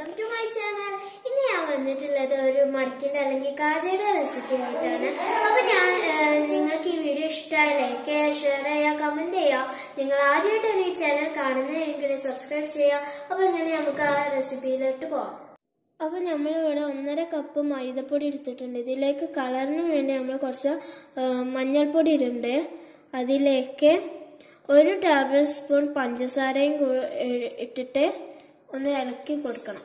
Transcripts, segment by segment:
Welcome to my channel ഇന്ന് ഞാൻ വന്നിട്ടുള്ളത് ഒരു മടക്കിന്റെ അല്ലെങ്കിൽ കാജയുടെ റെസിപ്പി ആയിട്ടാണ് അപ്പൊ ഞാൻ ഏഹ്, നിങ്ങൾക്ക് ഈ വീഡിയോ ഇഷ്ടമായി ലൈക്ക് ചെയ്യുക ഷെയർ ചെയ്യുക കമന്റ് ചെയ്യുക നിങ്ങൾ ആദ്യമായിട്ടാണ് ഈ ചാനൽ കാണുന്നതെങ്കിൽ സബ്സ്ക്രൈബ് ചെയ്യുക അപ്പൊ ഇങ്ങനെ നമുക്ക് ആ റെസിപ്പിയിലോട്ട് പോവാം അപ്പോൾ നമ്മളിവിടെ ഒന്നര കപ്പ് മൈദപ്പൊടി എടുത്തിട്ടുണ്ട് ഇതിലേക്ക് കളറിന് വേണ്ടി നമ്മൾ കുറച്ച് ഏഹ്, മഞ്ഞൾപ്പൊടി ഇടുന്നുണ്ട് അതിലേക്ക് ഒരു ടേബിൾ സ്പൂൺ പഞ്ചസാരയും കൂ- ഇ- ഇട്ടിട്ട് ഒന്ന് ഇളക്കി കൊടുക്കണം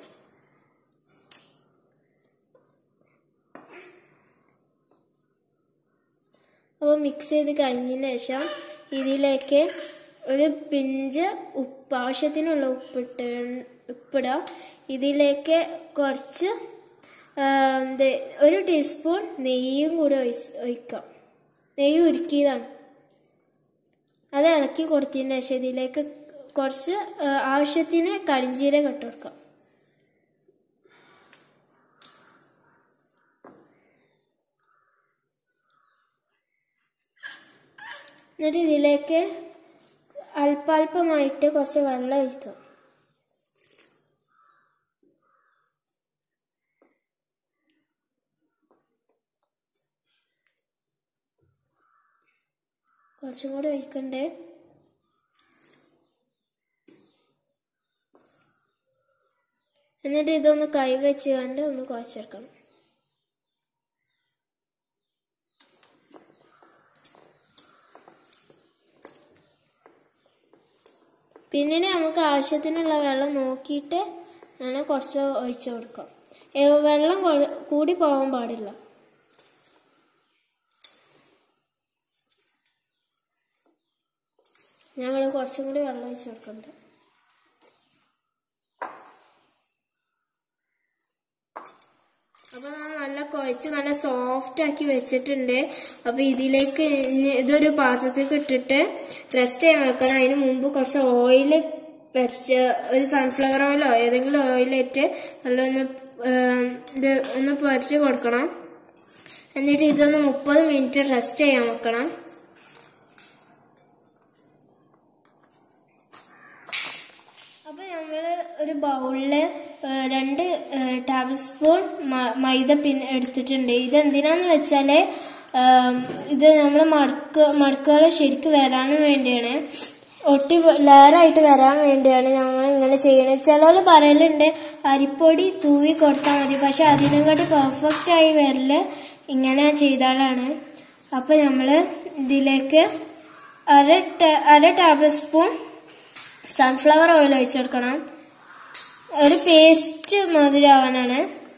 അപ്പോൾ മിക്സ് ചെയ്ത് കഴിഞ്ഞതിന് ശേഷം ഇതിലേക്ക് ഒരു പിഞ്ച് ഉപ്പ് ആവശ്യത്തിനുള്ള ഉപ്പിട്ട് ഉപ്പിടുക ഇതിലേക്ക് കുറച്ച് ആ, എന്ത് ഒരു ടീസ്പൂൺ നെയ്യും കൂടി ഒഴിസ്- ഒഴിക്കാം നെയ്യ് ഉരുക്കിയതാണ് അത് ഇളക്കി കൊടുത്തതിന് ശേഷം ഇതിലേക്ക് കുറച്ച് ആ, ആവശ്യത്തിന് കരിഞ്ചീരകം ഇട്ട് കൊടുക്കാം എന്നിട്ട് ഇതിലേക്ക് അല്പാൽപമായിട്ട് കുറച്ച് വെള്ളം ഒഴിക്കാം കുറച്ചും കൂടി ഒഴിക്കണ്ടേ എന്നിട്ട് ഇതൊന്ന് കൈ വെച്ച് കണ്ട് ഒന്ന് കുഴച്ചെടുക്കണം പിന്നീട് നമുക്ക് ആവശ്യത്തിനുള്ള വെള്ളം നോക്കിയിട്ട് അങ്ങനെ കുറച്ച് ഒഴിച്ചു കൊടുക്കാം ഏ, വെള്ളം കൊ- കൂടി പോകാൻ പാടില്ല ഞാൻ ഇവിടെ കുറച്ചും കൂടി വെള്ളം ഒഴിച്ചു കൊടുക്കുന്നുണ്ട് അപ്പൊ ഞാൻ നല്ല കുഴച്ച് നല്ല സോഫ്റ്റ് ആക്കി വെച്ചിട്ടുണ്ട് അപ്പൊ ഇതിലേക്ക് ഇനി ഇതൊരു പാത്രത്തിലേക്ക് ഇട്ടിട്ട് റെസ്റ്റ് ചെയ്യാൻ വെക്കണം അതിന് മുമ്പ് കുറച്ച് ഓയിൽ ഒരു സൺഫ്ലവർ ഓയിലോ ഏതെങ്കിലും ഓയിലിട്ട് നല്ല ഒന്ന് ഏം, ഇത് ഒന്ന് പുരട്ടി കൊടുക്കണം എന്നിട്ട് ഇതൊന്ന് മുപ്പത് മിനിറ്റ് റെസ്റ്റ് ചെയ്യാൻ വെക്കണം അപ്പൊ നമ്മള് ഒരു ബൗളില് ഏഹ്, രണ്ട് ടേബിൾ സ്പൂൺ മ- മൈദ പിന്നെ എടുത്തിട്ടുണ്ട് ഇത് എന്തിനാന്ന് വെച്ചാല് ഏം, ഇത് നമ്മള് മടക്ക് മടക്കുകൾ ശരിക്കും വരാൻ വേണ്ടിയാണ് ഒട്ടി ലെയറായിട്ട് വരാൻ വേണ്ടിയാണ് ഞങ്ങൾ ഇങ്ങനെ ചെയ്യണത് ചിലവർ പറയലുണ്ട് അരിപ്പൊടി തൂവി കൊടുത്താൽ മതി പക്ഷെ അതിനെക്കാട്ടി പെർഫെക്റ്റ് ആയി വരല് ഇങ്ങനെ ചെയ്താലാണ് അപ്പൊ നമ്മള് ഇതിലേക്ക് അര ടേ- അര ടേബിൾ സ്പൂൺ സൺഫ്ലവർ ഓയിൽ ഒഴിച്ചു കൊടുക്കണം ഒരു പേസ്റ്റ് മാതിരി ആവാനാണ്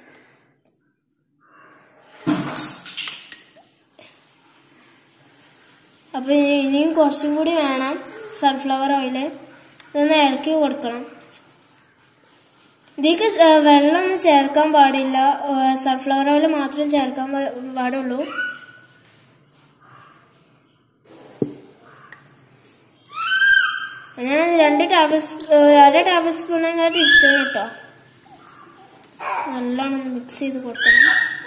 അപ്പൊ ഇനി- ഇനിയും കുറച്ചും കൂടി വേണം സൺഫ്ലവർ ഓയില് ഇതൊന്ന് ഇളക്കി കൊടുക്കണം ഇതിലേക്ക് സ- വെള്ളമൊന്നും ചേർക്കാൻ പാടില്ല സൺഫ്ലവർ ഓയിൽ മാത്രം ചേർക്കാൻ പാ- പാടുള്ളൂ ഞാൻ രണ്ട് ടേബിൾ സ്പൂ അര ടേബിൾ സ്പൂൺ അങ്ങോട്ട് ഇരിക്കണം കേട്ടോ നല്ലോണം ഒന്ന് മിക്സ് ചെയ്ത് കൊടുക്കണം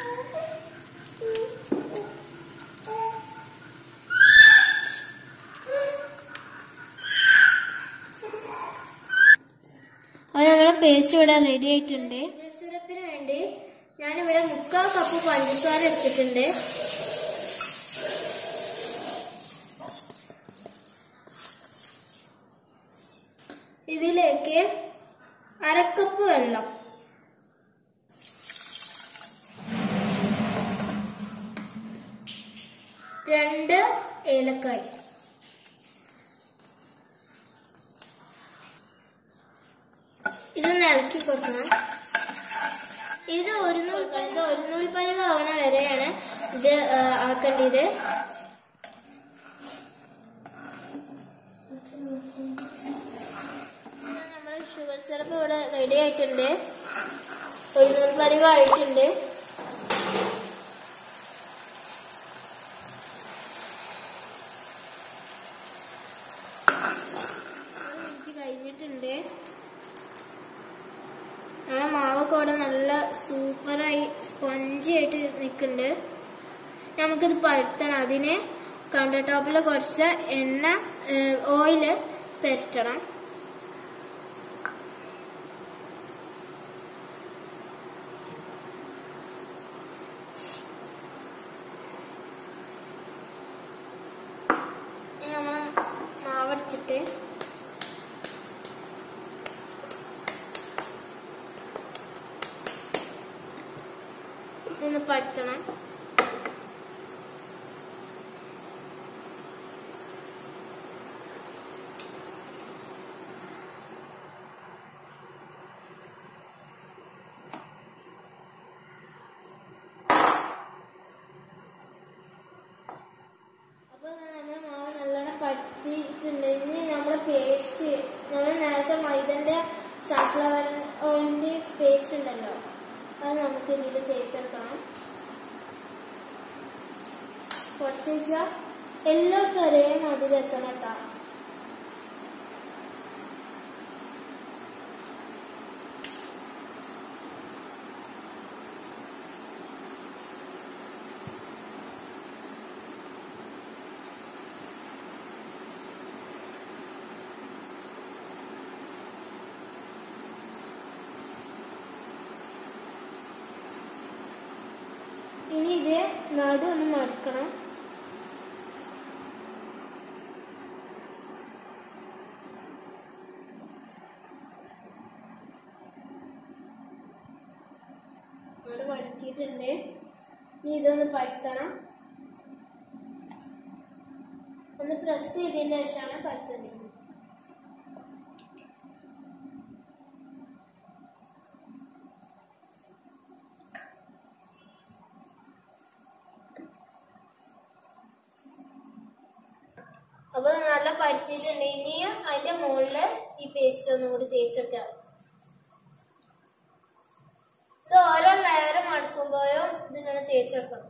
അത് നമ്മളെ പേസ്റ്റ് ഇവിടെ റെഡി ആയിട്ടുണ്ട് സിറപ്പിന് വേണ്ടി ഞാനിവിടെ മുക്കാൽ കപ്പ് പഞ്ചസാര എടുത്തിട്ടുണ്ട് ഇതിലേക്ക് അരക്കപ്പ് വെള്ളം രണ്ട് ഏലക്കായ് ഇതൊന്ന് ഇളക്കി കൊടുക്കണം ഇത് ഒരു നൂൽ ഇത് ഒരു നൂൽ പരിവാവണ വരെയാണ് ഇത് ആ, ആക്കേണ്ടത് നമ്മുടെ ഷുഗർ സിറപ്പ് ഇവിടെ റെഡി ആയിട്ടുണ്ട് ഒരു നൂൽ പരിവായിട്ടുണ്ട് മിനിറ്റ് കഴിഞ്ഞിട്ടുണ്ട് ആ മാവൊക്കെ ഇവിടെ നല്ല സൂപ്പറായി സ്പോഞ്ചി ആയിട്ട് നിൽക്കുന്നുണ്ട് നമുക്കിത് പഴുത്തണം അതിന് കൗണ്ടർ ടോപ്പിൽ കുറച്ച് എണ്ണ ഓയില് പെരട്ടണം ഒന്ന് പരത്തണം അപ്പൊ നമ്മുടെ മാവ് നല്ലോണം പരത്തിയിട്ടുണ്ട് ഇനി നമ്മുടെ പേസ്റ്റ് നമ്മൾ നേരത്തെ മൈദന്റെ സൺഫ്ലവർ ഓയിലിന്റെ പേസ്റ്റ് ഉണ്ടല്ലോ അത് നമുക്ക് ഇതിൽ തേച്ചെടുക്കണം കുറച്ച് വെച്ചാൽ എല്ലാവർക്കും ഒരേ മാതിരി എത്തണം കേട്ടോ ഇനി ഇത് നടു ഒന്ന് മടക്കണം നടു മടക്കിയിട്ടുണ്ട് ഇനി ഇതൊന്ന് പരത്തണം ഒന്ന് പ്രസ് ചെയ്തതിന് ശേഷമാണ് പരത്തേണ്ടത് അപ്പൊ നല്ല പഴുത്തിട്ടുണ്ട് ഇനിയും അതിന്റെ മുകളില് ഈ പേസ്റ്റ് ഒന്നും കൂടി തേച്ചെടുക്കാം ഇത് ഓരോ ലെയർ മടക്കുമ്പോഴും ഇതിങ്ങനെ തേച്ചെടുക്കണം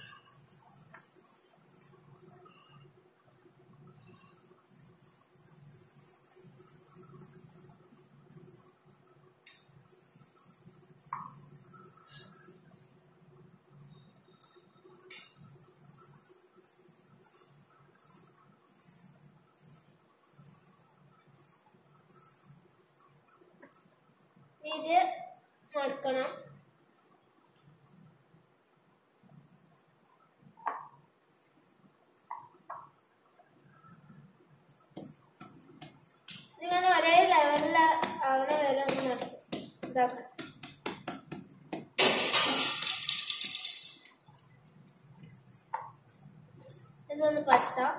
ഇത് മടക്കണം ഇതിങ്ങനെ ഒരേ ലെവലിൽ ആവണ വരെ ഒന്ന് നടക്കും ഇതാക്കണം ഇതൊന്ന് പറ്റാം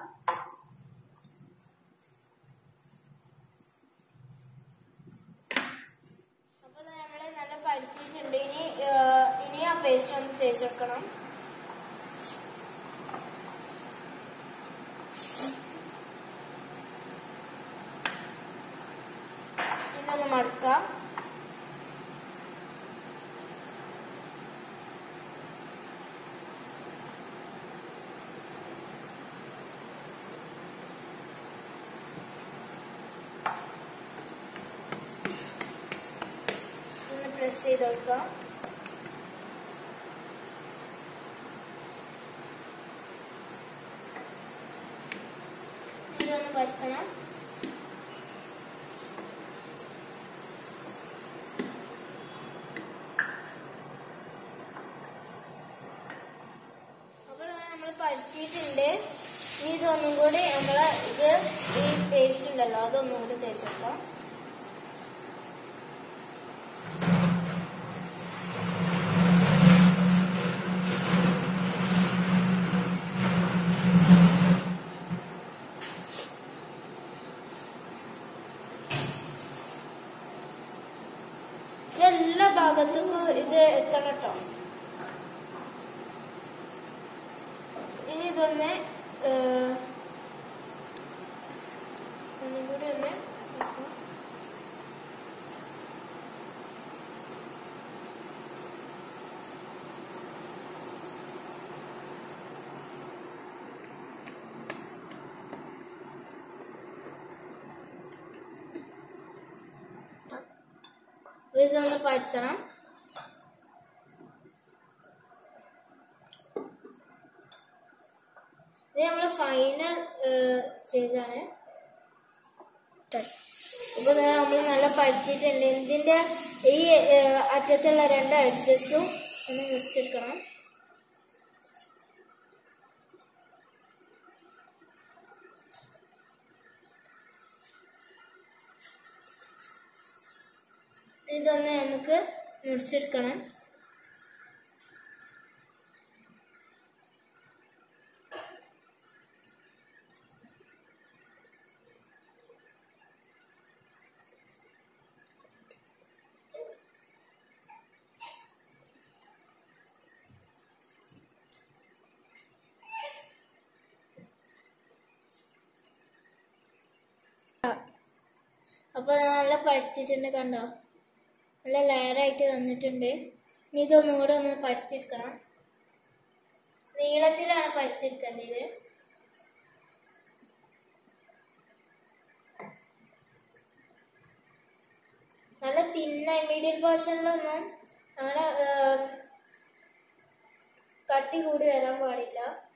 അപ്പൊ നമ്മള് നല്ല പഠിച്ചിട്ടുണ്ട് ഇനി ആ, ഇനി ആ പേസ്റ്റ് ഒന്ന് തേച്ചെടുക്കണം ഇതൊന്ന് മടക്കാം ഒന്ന് പ്രസ് ചെയ്ത് കൊടുക്കാം ഇതൊന്ന് പരത്തണം അപ്പോൾ നമ്മൾ പരത്തിയിട്ടുണ്ട് ഇനി ഇതൊന്നും കൂടി നമ്മളെ ഇത് ഈ പേസ്റ്റ് ഉണ്ടല്ലോ അതൊന്നും കൂടി തേച്ചെടുക്കാം ഇതെല്ലാ ഭാഗത്തേക്കും ഇത് എത്തണം കേട്ടോ ഇനി ഇതൊന്ന് ഏഹ്, ഒന്നും കൂടി ഒന്ന് നോക്കാം. ഇതൊന്ന് പരത്തണം ഇത് നമ്മളെ ഫൈനൽ സ്റ്റേജ് ആണ് ഇപ്പൊ നമ്മൾ നല്ല പഴുത്തിട്ടുണ്ട് ഇതിന്റെ ഈ ഏഹ്, അറ്റത്തുള്ള രണ്ട് അഡ്ജസ്റ്റും ഒന്ന് മുറിച്ചെടുക്കണം ഇതൊന്ന് നമുക്ക് മുറിച്ചെടുക്കണം അപ്പൊ നല്ല പഴുത്തിട്ടുണ്ട് കണ്ടോ നല്ല ലെയറായിട്ട് വന്നിട്ടുണ്ട് ഇനി ഇതൊന്നും കൂടെ ഒന്ന് പഴുത്തിരിക്കണം നീളത്തിലാണ് പഴുത്തിരിക്കേണ്ടത് നല്ല തിന്നായി മീഡിയം പോർഷനിലൊന്നും അങ്ങനെ കട്ടി കൂടി വരാൻ പാടില്ല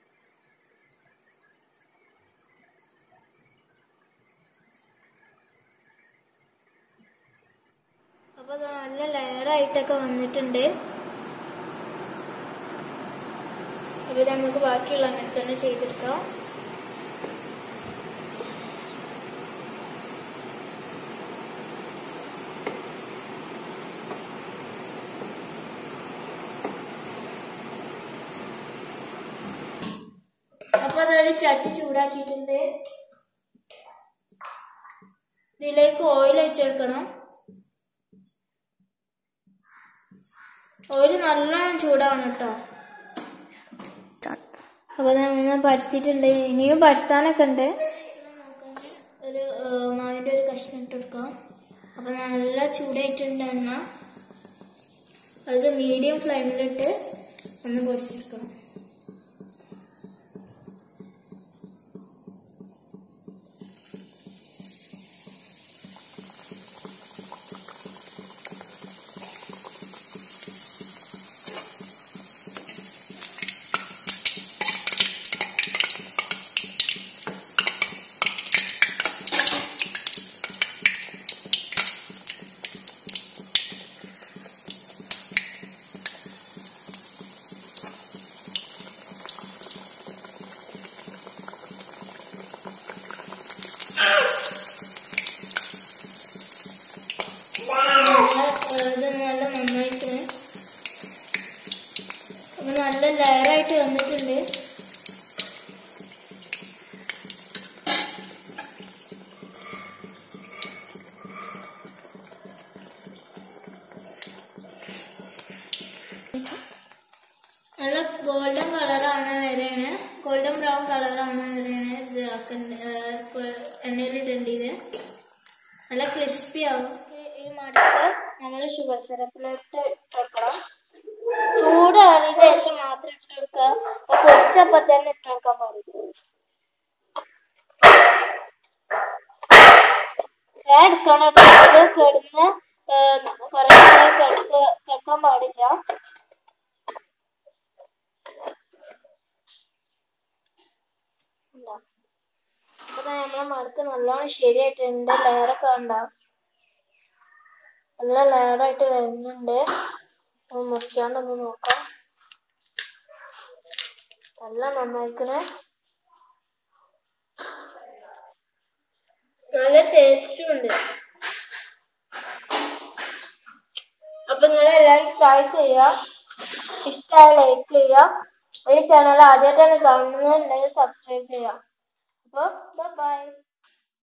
അപ്പൊ അത് നല്ല ലെയറായിട്ടൊക്കെ വന്നിട്ടുണ്ട് അപ്പൊ ഇത് നമുക്ക് ബാക്കിയുള്ള അങ്ങനെ തന്നെ ചെയ്തെടുക്കാം അപ്പൊ അതൊരു ചട്ടി ചൂടാക്കിയിട്ടുണ്ട് ഇതിലേക്ക് ഓയിൽ വെച്ചെടുക്കണം ഓയിൽ നല്ലോണം ചൂടാവണം കേട്ടോ അപ്പൊ നമ്മൾ പരത്തിയിട്ടുണ്ട് ഇനിയും പരത്താനൊക്കെ ഉണ്ട് ഒരു ഏഹ്, മാവിന്റെ ഒരു കഷ്ണം ഇട്ട് കൊടുക്കാം അപ്പൊ നല്ല ചൂടായിട്ടുണ്ട് എണ്ണ അത് മീഡിയം ഫ്ലെയിമിലിട്ട് ഒന്ന് പൊരിച്ചെടുക്കണം നല്ല, ഏഹ്, ഇത് നല്ല നന്നായിട്ട് അപ്പൊ നല്ല ലെയറായിട്ട് വന്നിട്ടുണ്ട് നല്ല ഗോൾഡൻ കളറാണ് വരെയാണ് ഗോൾഡൻ ബ്രൗൺ കളറാണ് വരെയാണ് ഇത് ആക്കണ്ട എണ്ണയിലിടേണ്ടത് ഇത് നല്ല ക്രിസ്പി ആവും ഈ മടക്ക് നമ്മൾ ഷുഗർ സിറപ്പിലിട്ട് ഇട്ടെടുക്കണം ചൂടാറിയതിന് ശേഷം മാത്രം ഇട്ട് കൊടുക്കുക അപ്പൊ പൊരിച്ചപ്പോ തന്നെ ഇട്ട് കൊടുക്കാൻ പാടില്ല ഞാൻ എടുക്കണം കേട്ടോ ഇത് കിടന്ന് കുറെ നേരം കിടക്ക കിടക്കാൻ പാടില്ല ഉണ്ടോ? അപ്പൊ ദാ നമ്മളെ മടക്ക് നല്ലോണം ശരിയായിട്ടുണ്ട് ലെയറൊക്കെ ഉണ്ടോ നല്ല ലെയറായിട്ട് വരുന്നുണ്ട് അപ്പൊ മുറിച്ചാണ്ടൊന്ന് നോക്കാം നല്ല നന്നായിക്കണേ നല്ല ടേസ്റ്റും ഉണ്ട് അപ്പൊ നിങ്ങൾ എല്ലാവരും ട്രൈ ചെയ്യുക ഇഷ്ടമായ ലൈക്ക് ചെയ്യുക ഈ ചാനൽ ആദ്യമായിട്ടാണ് കാണുന്നുണ്ടെങ്കിൽ സബ്സ്ക്രൈബ് ചെയ്യുക അപ്പോൾ ബൈ